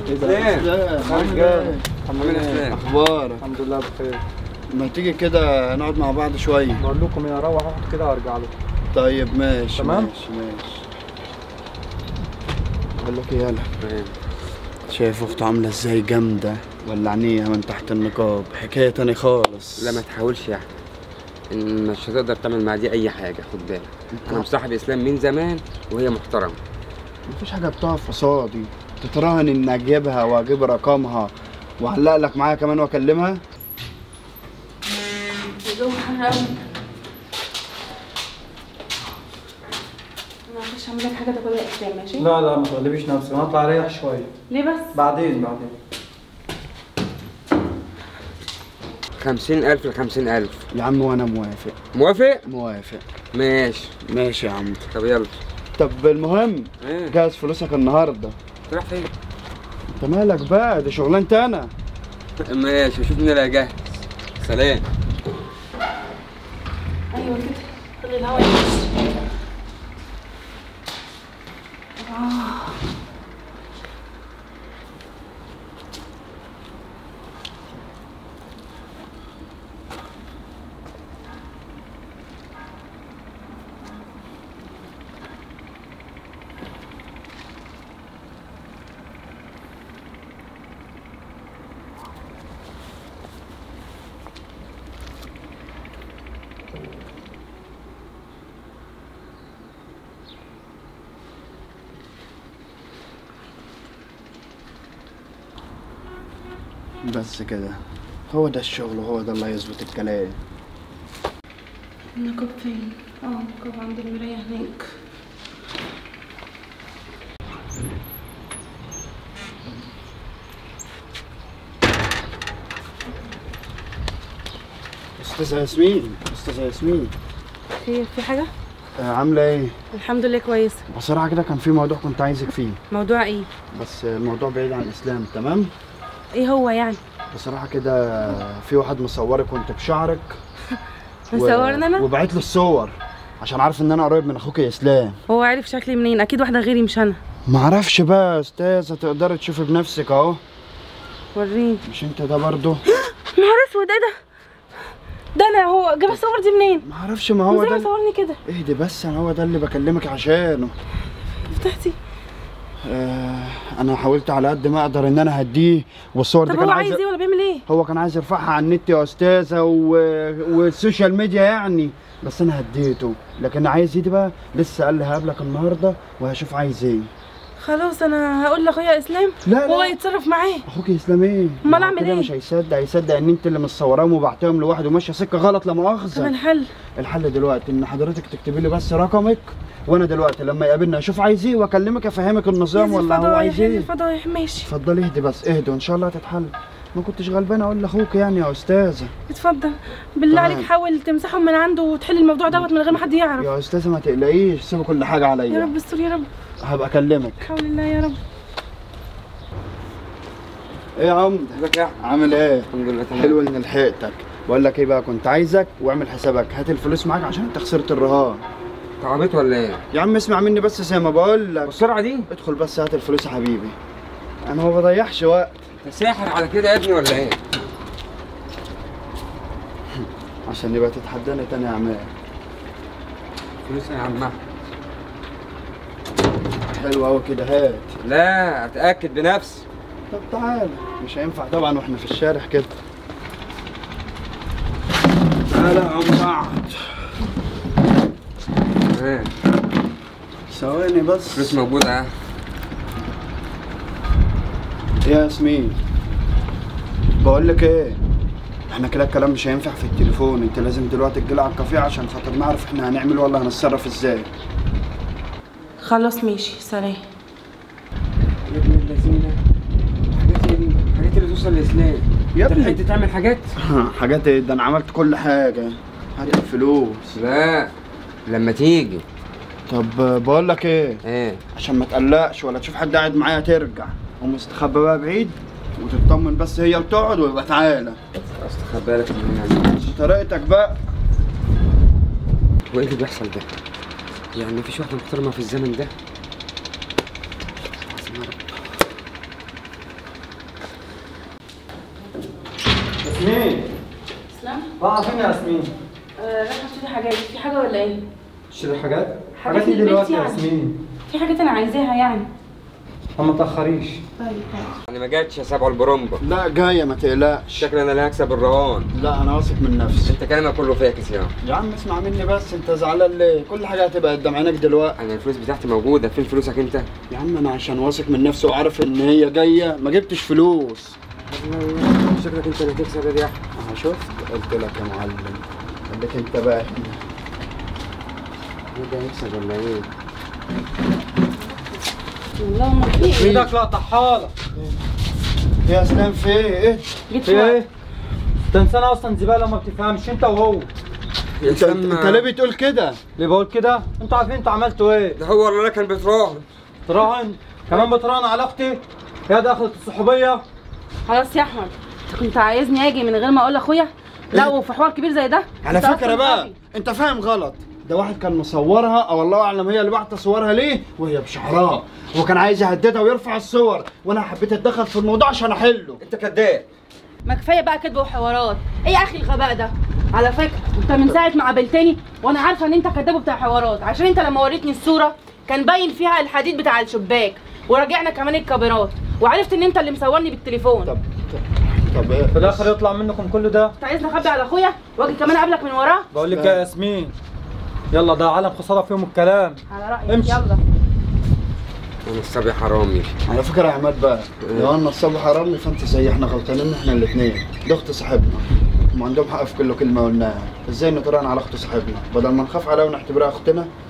اسلام لا رجالة. عامل ايه يا اسلام؟ اخبارك الحمد لله بخير ما تيجي كده نقعد مع بعض شويه بقول لكم يا روح اقعد كده وارجع لكم طيب ماشي تمام؟ ماشي ماشي بقول لك ايه يالا شايف اخته عامله ازاي جامده ولعنيها من تحت النقاب حكايه تاني خالص لا ما تحاولش يعني ان مش هتقدر تعمل مع دي اي حاجه خد بالك انا مصاحب اسلام من زمان وهي محترمه مفيش حاجه بتقف قصادي تتراهن ان اجيبها واجيب رقمها واعلق لك معاها كمان واكلمها الجو حر قوي انا هخش اعمل لك حاجه تاكلها اسلام ماشي لا لا ما تغلبيش نفسك انا هطلع اريح شويه ليه بس بعدين بعدين خمسين ألف لخمسين ألف يا عم وانا موافق موافق؟ موافق ماشي ماشي يا عم طب يلا طب المهم ايه جهز فلوسك النهارده تروح فين؟ انت مالك بقى دي شغلانتي انا ماشي شوف مين اللي هيجهز سلام ايوه كده خلي الهواء يخش بس كده هو ده الشغل وهو ده اللي هيظبط الكلام النقاب فين؟ اه النقاب عند المراية هناك استاذه ياسمين استاذه ياسمين في في حاجة؟ آه، عامله ايه الحمد لله كويسة بصراحه كده كان في موضوع كنت عايزك فيه موضوع ايه؟ بس الموضوع بعيد عن الاسلام تمام ايه هو يعني؟ بصراحه كده في واحد مصورك وانت بشعرك و- مصورني انا؟ وبعت له الصور عشان عارف ان انا قريب من اخوك يا اسلام هو عارف شكلي منين؟ اكيد واحدة غيري مش انا معرفش بقى يا استاذه تقدري تشوفي بنفسك اهو وريني مش انت ده برضه نهار اسود ايه ده؟ ده انا هو جاب الصور دي منين؟ معرفش ما هو ازاي ده صورني كده؟ اهدي بس انا هو ده اللي بكلمك عشانه فتحتي آه انا حاولت على قد ما اقدر ان انا هديه والصور دي طب كان هو عايز عايز ايه ولا بيعمل ايه؟ هو كان عايز يرفعها على النت يا استاذه و... والسوشيال ميديا يعني بس انا هديته لكن عايز ايدي بقى لسه قال لي هقابلك النهارده وهشوف عايز ايه خلاص انا هقول لاخويا اسلام لا وهو لا يتصرف معاه اخوك اسلام ايه أمال ما هو أعمل كده إيه؟ مش هيصدق هيصدق ان انت اللي مصوراهم وبعتهم لواحد وماشيه سكه غلط لا طب مؤاخذه الحل الحل دلوقتي ان حضرتك تكتبي لي بس رقمك وانا دلوقتي لما يقابلنا اشوف عايز ايه واكلمك افهمك النظام يا ولا هو الفضايح عايز يا ايه الفضايح ماشي اتفضلي اهدي بس اهدي وان شاء الله هتتحل ما كنتش غلبان اقول لاخوك يعني يا استاذه اتفضل بالله تمام. عليك حاول تمسحهم من عنده وتحل الموضوع دوت من غير ما حد يعرف يا استاذه ما تقلقيش سيبي كل حاجه يا عليا رب استر يا رب هبقى اكلمك حول الله يا رب ايه يا عمده ازيك يا احمد عامل ايه الحمد لله تمام حلو ان لحقتك بقول لك ايه بقى كنت عايزك واعمل حسابك هات الفلوس معاك عشان انت خسرت الرهان تعبت ولا ايه؟ يا عم اسمع مني بس زي ما بقول لك بالسرعه دي؟ ادخل بس هات الفلوس يا حبيبي انا ما بضيعش وقت انت ساحر على كده يا ابني ولا ايه؟ عشان يبقى تتحداني تاني يا عماد فلوس يا عم أحمد. حلو قوي كده هات لا اتاكد بنفسي طب تعالى مش هينفع طبعا واحنا في الشارع كده تعالى يا عم سعد ايه ثواني بس فلوس موجوده ها يا ياسمين بقول لك ايه احنا كده الكلام مش هينفع في التليفون انت لازم دلوقتي تجيلي على الكافيه عشان خاطر نعرف احنا هنعمل ولا هنتصرف ازاي خلاص ماشي سلام يا ابن اللذينه حاجات ايه دي؟ حاجات اللي توصل لاسلام يا انت ابني. لحقت تعمل حاجات؟ حاجات ايه ده انا عملت كل حاجه هات الفلوس لا لما تيجي طب بقول لك ايه ايه عشان ما تقلقش ولا تشوف حد قاعد معايا ترجع ومستخبى بقى بعيد وتطمن بس هي بتقعد ويبقى تعالى استخبى بالك من يعني طريقتك بقى هو ايه اللي بيحصل ده؟ يعني مفيش واحدة محترمة في الزمن ده؟ عظيم يا رب. ياسمين اسلام راح فين يا ياسمين؟ آه رايحه اشتري حاجات في حاجه ولا ايه تشتري حاجات؟ حاجات حاجات ايه للبيت دلوقتي يا يعني. ياسمين؟ في حاجات انا عايزاها يعني ما تاخريش طيب طيب انا ما جاتش يا سبع البرومبا لا جايه ما تقلقش شكلي انا اللي هكسب الروان لا انا واثق من نفسي انت كلامك كله فاكس يا عم يا عم اسمع مني بس انت زعلان ليه كل حاجه هتبقى قدام عينك دلوقتي انا الفلوس بتاعتي موجوده فين فلوسك انت يا عم انا عشان واثق من نفسي وعارف ان هي جايه ما جبتش فلوس شكلك انت اللي هتكسب يا دي احمد انا شفت قلت لك يا معلم خليك انت بقى هنا ايه ده هيكسب ولا ايه والله ما في ايه ايدك لا طحالة يا اسلام في ايه جيت في في وقت. ايه؟ ده انسان اصلا زبالة ما بتفهمش انت وهو يا انت سلام. انت ليه بتقول كده ليه بقول كده؟ انتوا عارفين انتوا عملتوا ايه؟ ده هو اللي كان بيتراهن تراهن كمان بتراهن على اختي هي دخلت الصحوبية خلاص يا احمد انت كنت عايزني اجي من غير ما اقول لاخويا لا إيه؟ وفي حوار كبير زي ده على انت فكره أصلاً بقى غبي. انت فاهم غلط ده واحد كان مصورها او الله اعلم هي اللي بعت صورها ليه وهي بشعرها هو كان عايز يهددها ويرفع الصور وانا حبيت اتدخل في الموضوع عشان احله انت كداب ما كفايه بقى كدب وحوارات ايه يا اخي الغباء ده على فكره انت من ساعه ما قابلتني وانا عارفه ان انت كداب بتاع حوارات عشان انت لما وريتني الصوره كان باين فيها الحديد بتاع الشباك وراجعنا كمان الكاميرات وعرفت ان انت اللي مصورني بالتليفون طب طب ايه في الاخر يطلع منكم كل ده انت عايزني اخبي على اخويا واجي كمان اقابلك من وراه بقول لك يا ياسمين يلا ده عالم خسارة فيهم الكلام على رايك امشي. يلا انا الصبي حرامي على فكره يا عماد بقى لو انا الصبح حرامي فانت زي احنا غلطانين احنا الاثنين ده اخت صاحبنا هم عندهم حق في كل كلمه قلناها ازاي نتراهن على اخت صاحبنا بدل ما نخاف عليها ونعتبرها اختنا